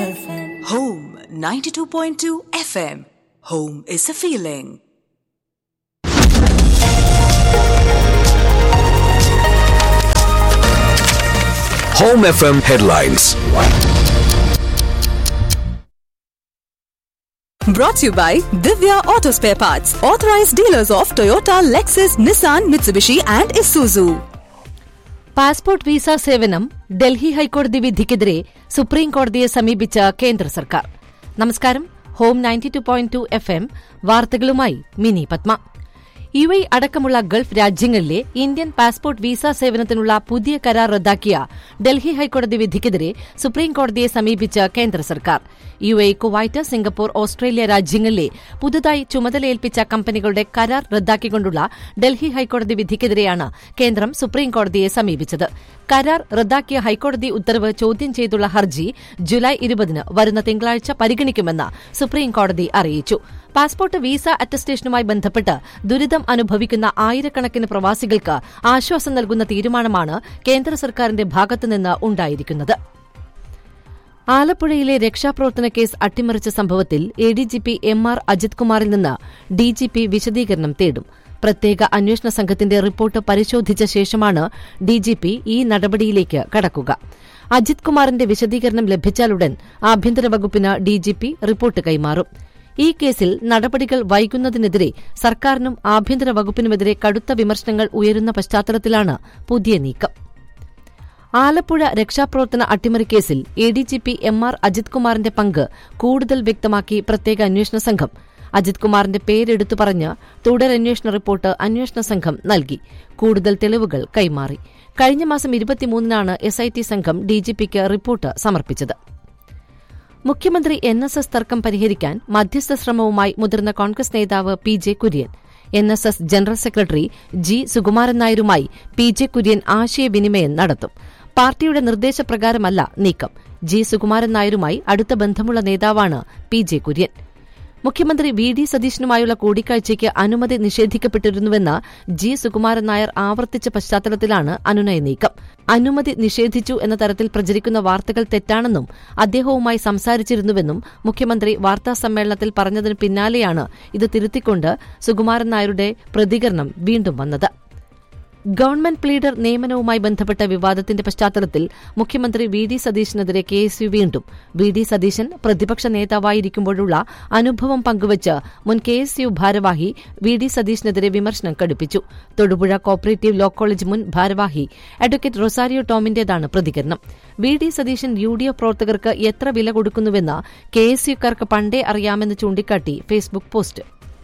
FM. Home 92.2 FM. Home is a feeling. Home FM headlines. Brought to you by Divya Auto Spare Parts, authorized dealers of Toyota, Lexus, Nissan, Mitsubishi, and Isuzu. Passport visa സേവനം ഡൽഹി ഹൈക്കോടതി വിധിക്കെതിരെ supreme കോടതിയെ സമീപിച്ച കേന്ദ്ര സർക്കാർ നമസ്കാരം ഹോം ninety two point two FM എം വാർത്തകളുമായി മിനി പത്മ യു എ അടക്കമുള്ള ഗൾഫ് രാജ്യങ്ങളിലെ ഇന്ത്യൻ പാസ്പോർട്ട് വിസ സേവനത്തിനുള്ള പുതിയ കരാർ റദ്ദാക്കിയ ഡൽഹി ഹൈക്കോടതി വിധിക്കെതിരെ സുപ്രീം കോടതിയെ സമീപിച്ച കേന്ദ്ര സർക്കാർ U A Kuwait Singapore Australia രാജ്യങ്ങളിലെ പുതുതായി ചുമതലയേൽപ്പിച്ച കമ്പനികളുടെ കരാർ റദ്ദാക്കിക്കൊണ്ടുള്ള ഡൽഹി ഹൈക്കോടതി വിധിക്കെതിരെയാണ് കേന്ദ്രം സുപ്രീം കോടതിയെ സമീപിച്ചത് കരാർ റദ്ദാക്കിയ ഹൈക്കോടതി ഉത്തരവ് ചോദ്യം ചെയ്തുള്ള ഹർജി ജൂലൈ ഇരുപതിന് വരുന്ന തിങ്കളാഴ്ച പരിഗണിക്കുമെന്ന് സുപ്രീം കോടതി അറിയിച്ചു പാസ്പോർട്ട് വിസ അറ്റസ്റ്റേഷനുമായി ബന്ധപ്പെട്ട് ദുരിതം അനുഭവിക്കുന്ന ആയിരക്കണക്കിന് പ്രവാസികൾക്ക് ആശ്വാസം നൽകുന്ന തീരുമാനമാണ് കേന്ദ്ര സർക്കാരിന്റെ ഭാഗത്തുനിന്ന് ഉണ്ടായിരിക്കുന്നത് ആലപ്പുഴയിലെ രക്ഷാപ്രവർത്തന കേസ് അട്ടിമറിച്ച സംഭവത്തിൽ എഡിജിപി എം ആർ അജിത് കുമാറിൽ നിന്ന് ഡിജിപി വിശദീകരണം തേടും പ്രത്യേക അന്വേഷണ സംഘത്തിന്റെ റിപ്പോർട്ട് പരിശോധിച്ച ശേഷമാണ് ഡിജിപി ഈ നടപടിയിലേക്ക് കടക്കുക അജിത് കുമാറിന്റെ വിശദീകരണം ലഭിച്ചാലുടൻ ആഭ്യന്തര വകുപ്പിന് ഡിജിപി റിപ്പോർട്ട് കൈമാറും ഈ കേസിൽ നടപടികൾ വൈകുന്നതിനെതിരെ സർക്കാരിനും ആഭ്യന്തര വകുപ്പിനുമെതിരെ കടുത്ത വിമർശനങ്ങൾ ഉയരുന്ന പശ്ചാത്തലത്തിലാണ് പുതിയ നീക്കം ആലപ്പുഴ രക്ഷാപ്രവർത്തന അട്ടിമറി കേസിൽ എഡിജിപി എം ആർ അജിത് കുമാറിന്റെ പങ്ക് കൂടുതൽ വ്യക്തമാക്കി പ്രത്യേക അന്വേഷണ സംഘം അജിത് കുമാറിന്റെ പേരെടുത്തു പറഞ്ഞ് തുടരന്വേഷണ റിപ്പോർട്ട് അന്വേഷണ സംഘം നൽകി കൂടുതൽ തെളിവുകൾ കൈമാറി കഴിഞ്ഞ മാസം ഇരുപത്തിമൂന്നിനാണ് എസ്ഐടി സംഘം ഡിജിപിക്ക് റിപ്പോർട്ട് സമർപ്പിച്ചത് മുഖ്യമന്ത്രി എൻ എസ് എസ് തർക്കം പരിഹരിക്കാൻ മധ്യസ്ഥ ശ്രമവുമായി മുതിർന്ന കോൺഗ്രസ് നേതാവ് P J Kurien N S S general secretary G Sukumaran നായരുമായി പി ജെ കുര്യൻ ആശയവിനിമയം നടത്തും പാർട്ടിയുടെ നിർദ്ദേശപ്രകാരമല്ല നീക്കം ജി സുകുമാരൻ നായരുമായി അടുത്ത ബന്ധമുള്ള നേതാവാണ് പി ജെ കുര്യൻ മുഖ്യമന്ത്രി വി ഡി സതീശനുമായുള്ള കൂടിക്കാഴ്ചയ്ക്ക് അനുമതി നിഷേധിക്കപ്പെട്ടിരുന്നുവെന്ന് ജി സുകുമാരൻ നായർ ആവർത്തിച്ച പശ്ചാത്തലത്തിലാണ് അനുനയ നീക്കം അനുമതി നിഷേധിച്ചു എന്ന തരത്തിൽ പ്രചരിക്കുന്ന വാർത്തകൾ തെറ്റാണെന്നും അദ്ദേഹവുമായി സംസാരിച്ചിരുന്നുവെന്നും മുഖ്യമന്ത്രി വാർത്താസമ്മേളനത്തിൽ പറഞ്ഞതിന് പിന്നാലെയാണ് ഇത് തിരുത്തിക്കൊണ്ട് സുകുമാരൻ നായരുടെ പ്രതികരണം വീണ്ടും വന്നത് ഗവൺമെന്റ് പ്ലീഡർ നിയമനവുമായി ബന്ധപ്പെട്ട വിവാദത്തിന്റെ പശ്ചാത്തലത്തിൽ മുഖ്യമന്ത്രി വി ഡി സതീശനെതിരെ കേസ് വീണ്ടും വി ഡി സതീശൻ പ്രതിപക്ഷ നേതാവായിരിക്കുമ്പോഴുള്ള അനുഭവം പങ്കുവച്ച് മുൻ കെ എസ് യു ഭാരവാഹി വി ഡി സതീശനെതിരെ വിമർശനം കടുപ്പിച്ചു തൊടുപുഴ കോപ്പറേറ്റീവ് ലോ കോളേജ് മുൻ ഭാരവാഹി അഡ്വക്കേറ്റ് റൊസാരിയോ ടോമിന്റേതാണ് പ്രതികരണം V D Satheesan U D F പ്രവർത്തകർക്ക് എത്ര വില കൊടുക്കുന്നുവെന്ന് കെ എസ് യുക്കാർക്ക് പണ്ടേ അറിയാമെന്ന് ചൂണ്ടിക്കാട്ടി ഫേസ്ബുക്ക് പോസ്റ്റ്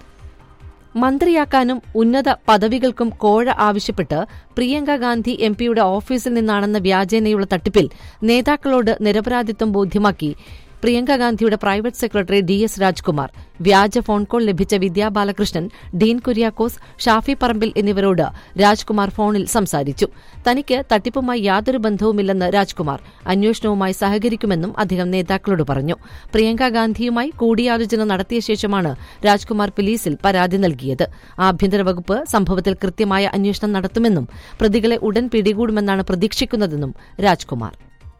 മന്ത്രിയാക്കാനും ഉന്നത പദവികൾക്കും കോഴ ആവശ്യപ്പെട്ട് പ്രിയങ്ക ഗാന്ധി എം പിയുടെ ഓഫീസിൽ നിന്നാണെന്ന വ്യാജേനയുള്ള തട്ടിപ്പിൽ നേതാക്കളോട് നിരപരാധിത്വം ബോധ്യമാക്കി പ്രിയങ്ക ഗാന്ധിയുടെ private secretary D S Rajkumar വ്യാജ ഫോൺ കോൾ ലഭിച്ച വിദ്യാ ബാലകൃഷ്ണൻ ഡീൻ കുര്യാക്കോസ് ഷാഫി പറമ്പിൽ എന്നിവരോട് രാജ്കുമാർ ഫോണിൽ സംസാരിച്ചു തനിക്ക് തട്ടിപ്പുമായി യാതൊരു ബന്ധവുമില്ലെന്ന് രാജ്കുമാർ അന്വേഷണവുമായി സഹകരിക്കുമെന്നും അദ്ദേഹം നേതാക്കളോട് പറഞ്ഞു പ്രിയങ്ക ഗാന്ധിയുമായി കൂടിയാലോചന നടത്തിയ ശേഷമാണ് രാജ്കുമാർ പോലീസിൽ പരാതി നൽകിയത് ആഭ്യന്തര വകുപ്പ് സംഭവത്തിൽ കൃത്യമായ അന്വേഷണം നടത്തുമെന്നും പ്രതികളെ ഉടൻ പിടികൂടുമെന്നാണ് പ്രതീക്ഷിക്കുന്നതെന്നും രാജ്കുമാർ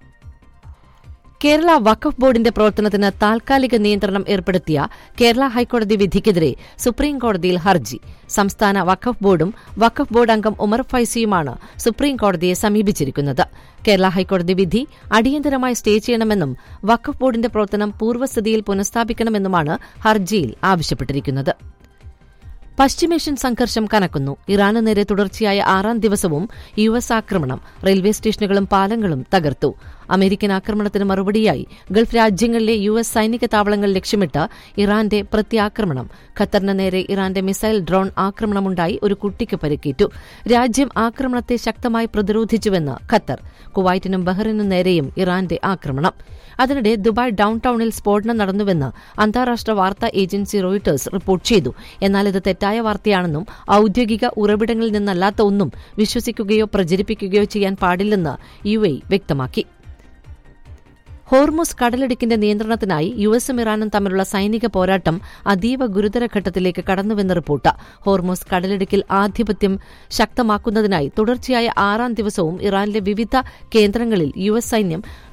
കേരള വഖഫ് ബോർഡിന്റെ പ്രവർത്തനത്തിന് താൽക്കാലിക നിയന്ത്രണം ഏർപ്പെടുത്തിയ കേരള ഹൈക്കോടതി വിധിക്കെതിരെ സുപ്രീം കോടതിയിൽ ഹർജി സംസ്ഥാന വഖഫ് ബോർഡും വഖഫ് ബോർഡ് അംഗം ഉമർ ഫൈസിയുമാണ് സുപ്രീം കോടതിയെ സമീപിച്ചിരിക്കുന്നത് കേരള ഹൈക്കോടതി വിധി അടിയന്തരമായി സ്റ്റേ ചെയ്യണമെന്നും വഖഫ് ബോർഡിന്റെ പ്രവർത്തനം പൂർവ്വസ്ഥിതിയിൽ പുനഃസ്ഥാപിക്കണമെന്നുമാണ് ഹർജിയിൽ ആവശ്യപ്പെട്ടിരിക്കുന്നത് പശ്ചിമേഷ്യൻ സംഘർഷം കനക്കുന്നു ഇറാന് നേരെ തുടർച്ചയായ ആറാം ദിവസവും യു എസ് ആക്രമണം റെയിൽവേ സ്റ്റേഷനുകളും പാലങ്ങളും തകർത്തു അമേരിക്കൻ ആക്രമണത്തിന് മറുപടിയായി ഗൾഫ് രാജ്യങ്ങളിലെ യു എസ് സൈനിക താവളങ്ങൾ ലക്ഷ്യമിട്ട് ഇറാന്റെ പ്രത്യാക്രമണം ഖത്തറിന് നേരെ ഇറാന്റെ മിസൈൽ ഡ്രോൺ ആക്രമണമുണ്ടായി ഒരു കുട്ടിക്ക് പരിക്കേറ്റു രാജ്യം ആക്രമണത്തെ ശക്തമായി പ്രതിരോധിച്ചുവെന്ന് ഖത്തർ കുവൈറ്റിനും ബഹ്റിനും നേരെയും ഇറാന്റെ ആക്രമണം അതിനിടെ ദുബായ് ഡൌൺ ടൌണിൽ സ്ഫോടനം നടന്നുവെന്ന് അന്താരാഷ്ട്ര വാർത്താ ഏജൻസി റോയിട്ടേഴ്സ് റിപ്പോർട്ട് ചെയ്തു എന്നാൽ ഇത് തെറ്റായ വാർത്തയാണെന്നും ഔദ്യോഗിക ഉറവിടങ്ങളിൽ നിന്നല്ലാത്ത ഒന്നും വിശ്വസിക്കുകയോ പ്രചരിപ്പിക്കുകയോ ചെയ്യാൻ പാടില്ലെന്ന് യു എ വ്യക്തമാക്കി ഹോർമുസ് കടലിടുക്കിന്റെ നിയന്ത്രണത്തിനായി യു എസും ഇറാനും തമ്മിലുള്ള സൈനിക പോരാട്ടം അതീവ ഗുരുതര ഘട്ടത്തിലേക്ക് കടന്നുവെന്ന് റിപ്പോർട്ട് ഹോർമുസ് കടലിടുക്കിൽ ആധിപത്യം ശക്തമാക്കുന്നതിനായി തുടർച്ചയായ ആറാം ദിവസവും ഇറാനിലെ വിവിധ കേന്ദ്രങ്ങളിൽ യു എസ് സൈന്യം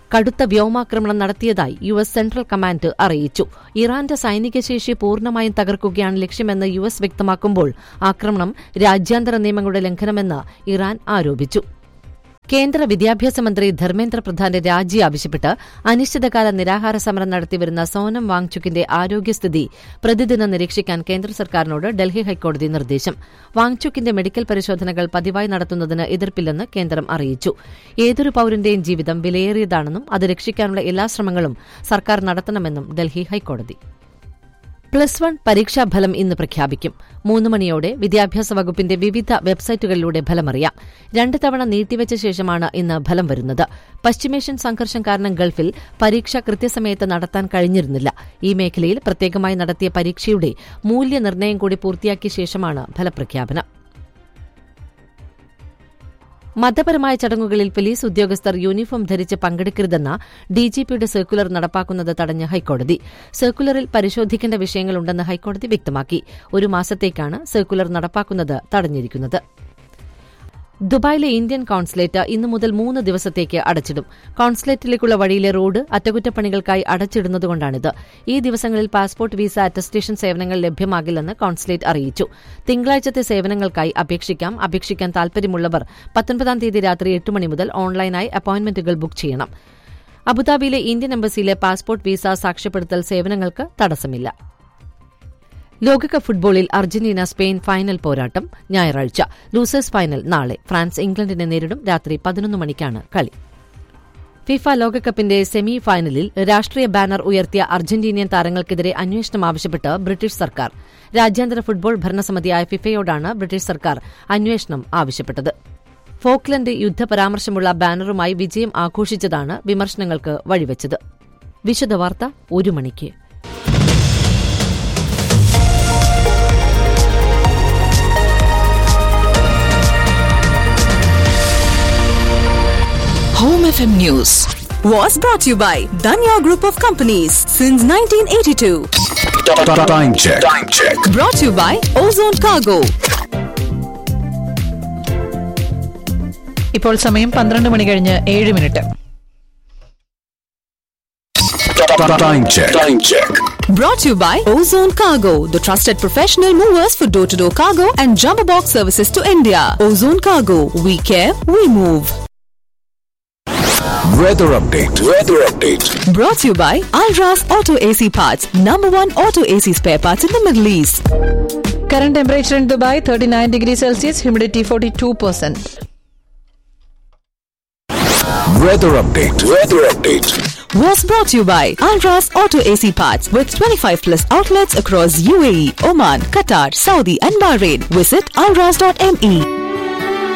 കടുത്ത വ്യോമാക്രമണം നടത്തിയതായി യു എസ് സെൻട്രൽ കമാൻഡ് അറിയിച്ചു ഇറാന്റെ സൈനിക ശേഷി പൂർണ്ണമായും തകർക്കുകയാണ് ലക്ഷ്യമെന്ന് യു എസ് വ്യക്തമാക്കുമ്പോൾ ആക്രമണം രാജ്യാന്തര നിയമങ്ങളുടെ ലംഘനമെന്ന് ഇറാൻ ആരോപിച്ചു കേന്ദ്ര വിദ്യാഭ്യാസ മന്ത്രി ധർമ്മേന്ദ്ര പ്രധാന്റെ രാജി ആവശ്യപ്പെട്ട് അനിശ്ചിതകാല നിരാഹാര സമരം നടത്തിവരുന്ന സോനം വാങ്ചുക്കിന്റെ ആരോഗ്യസ്ഥിതി പ്രതിദിനം നിരീക്ഷിക്കാൻ കേന്ദ്ര സർക്കാരിനോട് ഡൽഹി ഹൈക്കോടതി നിർദ്ദേശം വാങ്ചുക്കിന്റെ മെഡിക്കൽ പരിശോധനകൾ പതിവായി നടത്തുന്നതിന് എതിർപ്പില്ലെന്ന് കേന്ദ്രം അറിയിച്ചു ഏതൊരു പൌരന്റെയും ജീവിതം വിലയേറിയതാണെന്നും അത് രക്ഷിക്കാനുള്ള എല്ലാ ശ്രമങ്ങളും സർക്കാർ നടത്തണമെന്നും ഡൽഹി ഹൈക്കോടതി പ്ലസ് വൺ പരീക്ഷാഫലം ഇന്ന് പ്രഖ്യാപിക്കും മൂന്ന് മണിയോടെ വിദ്യാഭ്യാസ വകുപ്പിന്റെ വിവിധ വെബ്സൈറ്റുകളിലൂടെ ഫലമറിയാം രണ്ട് തവണ നീട്ടിവച്ച ശേഷമാണ് ഇന്ന് ഫലം വരുന്നത് പശ്ചിമേഷ്യൻ സംഘർഷം കാരണം ഗൾഫിൽ പരീക്ഷ കൃത്യസമയത്ത് നടത്താൻ കഴിഞ്ഞിരുന്നില്ല ഈ മേഖലയിൽ പ്രത്യേകമായി നടത്തിയ പരീക്ഷയുടെ മൂല്യനിർണ്ണയം കൂടി പൂർത്തിയാക്കിയ ശേഷമാണ് ഫലപ്രഖ്യാപനം മതപരമായ ചടങ്ങുകളിൽ പോലീസ് ഉദ്യോഗസ്ഥർ യൂണിഫോം ധരിച്ച് പങ്കെടുക്കരുതെന്ന ഡിജിപിയുടെ സർക്കുലർ നടപ്പാക്കുന്നത് തടഞ്ഞ ഹൈക്കോടതി സർക്കുലറിൽ പരിശോധിക്കേണ്ട വിഷയങ്ങളുണ്ടെന്ന് ഹൈക്കോടതി വ്യക്തമാക്കി ഒരു മാസത്തേക്കാണ് സർക്കുലർ നടപ്പാക്കുന്നത് തടഞ്ഞിരിക്കുന്നത് ദുബായിലെ ഇന്ത്യൻ കോൺസുലേറ്റ് ഇന്നു മുതൽ മൂന്ന് ദിവസത്തേക്ക് അടച്ചിടും കോൺസുലേറ്റിലേക്കുള്ള വഴിയിലെ റോഡ് അറ്റകുറ്റപ്പണികൾക്കായി അടച്ചിടുന്നതുകൊണ്ടാണിത് ഈ ദിവസങ്ങളിൽ പാസ്പോർട്ട് വിസ അറ്റസ്റ്റേഷൻ സേവനങ്ങൾ ലഭ്യമാകില്ലെന്ന് കോൺസുലേറ്റ് അറിയിച്ചു തിങ്കളാഴ്ചത്തെ സേവനങ്ങൾക്കായി അപേക്ഷിക്കാം അപേക്ഷിക്കാൻ താൽപര്യമുള്ളവർ പത്തൊൻപതാം തീയതി രാത്രി എട്ട് മണി മുതൽ ഓൺലൈനായി അപ്പോയിന്റ്മെന്റുകൾ ബുക്ക് ചെയ്യണം അബുദാബിയിലെ ഇന്ത്യൻ എംബസിയിലെ പാസ്പോർട്ട് വിസ സാക്ഷ്യപ്പെടുത്തൽ സേവനങ്ങൾക്ക് തടസ്സമില്ല ലോകകപ്പ് ഫുട്ബോളിൽ അർജന്റീന സ്പെയിൻ ഫൈനൽ പോരാട്ടം ഞായറാഴ്ച ലൂസേഴ്സ് ഫൈനൽ നാളെ ഫ്രാൻസ് ഇംഗ്ലണ്ടിനെ നേരിടും രാത്രി പതിനൊന്ന് മണിക്കാണ് കളി ഫിഫ ലോകകപ്പിന്റെ സെമി ഫൈനലിൽ രാഷ്ട്രീയ ബാനർ ഉയർത്തിയ അർജന്റീനിയൻ താരങ്ങൾക്കെതിരെ അന്വേഷണം ആവശ്യപ്പെട്ട് ബ്രിട്ടീഷ് സർക്കാർ രാജ്യാന്തര ഫുട്ബോൾ ഭരണസമിതിയായ ഫിഫയോടാണ് ബ്രിട്ടീഷ് സർക്കാർ അന്വേഷണം ആവശ്യപ്പെട്ടത് ഫോക്ലൻഡ് യുദ്ധപരാമർശമുള്ള ബാനറുമായി വിജയം ആഘോഷിച്ചതാണ് വിമർശനങ്ങൾക്ക് വഴിവെച്ചത് വിശദവാർത്ത ഒരു മണിക്ക് Home FM News was brought to you by Danya Group of Companies since 1982. Time check. Time check. Brought to you by Ozone Cargo. ഇപ്പോൾ സമയം പന്ത്രണ്ട് മണി കഴിഞ്ഞ് ഏഴ് minute Time check. Time check. Brought to you by Ozone Cargo, the trusted professional movers for door to door cargo and jumbo box services to India. Ozone Cargo, we care, we move. Weather update. Weather update. Brought to you by Alras Auto AC Parts, number one auto AC spare parts in the Middle East. Current temperature in Dubai thirty nine degree Celsius humidity forty two percent Weather update. Weather update. Was brought to you by Alras Auto AC Parts with 25 plus outlets across UAE, Oman, Qatar, Saudi, and Bahrain. Visit alras.me.